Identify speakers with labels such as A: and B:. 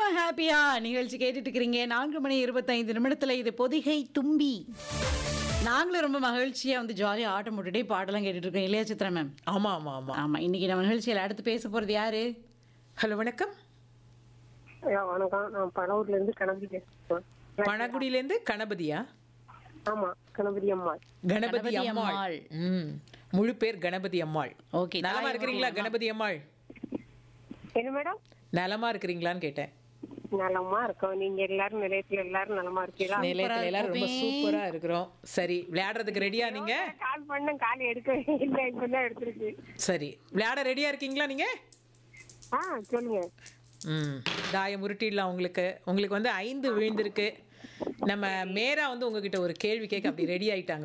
A: ஹாப்பியா நிகழ்ச்சி கேட்டுட்டு இருக்கிறீங்க நான்கு மணி இருபத்தைந்து நிமிடத்துல இது பொதிகை தும்பி நாங்களும் ரொம்ப மகிழ்ச்சியா வந்து ஜாலியா ஆட்டம் போட்டுட்டே பாடலாம் கேட்டுட்டு இருக்கோம் இல்லையா சித்ரா மேம்
B: ஆமா ஆமா ஆமா
A: ஆமா இன்னைக்கு நம்ம நிகழ்ச்சியில அடுத்து பேச போறது யாரு
B: ஹலோ வணக்கம்
C: ஐயா வணக்கம் நான் பழவூர்ல இருந்து கணபதி பேசுறேன்
B: பணகுடியில இருந்து கணபதியா
C: ஆமா கணபதி அம்மாள்
B: கணபதி
A: கணபதி
B: அம்மாள்
A: அம்மாள்.
B: ம் முழு பேர் கணபதி அம்மாள்
A: ஓகே
B: நலமா இருக்கிறீங்களா கணபதி அம்மாள்
C: என்ன மேடம்
B: நலமா இருக்கிறீங்களா கேட்டேன்
C: நலமா இருக்கோம் நீங்க எல்லாரும் நிலையத்துல எல்லாரும் நலமா இருக்கீங்களா
B: நிலையத்துல எல்லாரும் ரொம்ப சூப்பரா இருக்கிறோம் சரி விளையாடுறதுக்கு ரெடியா நீங்க
C: கால் பண்ண கால் எடுக்கவே இல்லை இப்பதான் எடுத்திருக்கு
B: சரி விளையாட ரெடியா இருக்கீங்களா நீங்க
C: ஆ சொல்லுங்க
B: ம் தாயம் உருட்டிடலாம் உங்களுக்கு உங்களுக்கு வந்து ஐந்து விழுந்திருக்கு நம்ம மேரா வந்து உங்ககிட்ட ஒரு கேள்வி கேட்க அப்படி ரெடி ஆயிட்டாங்க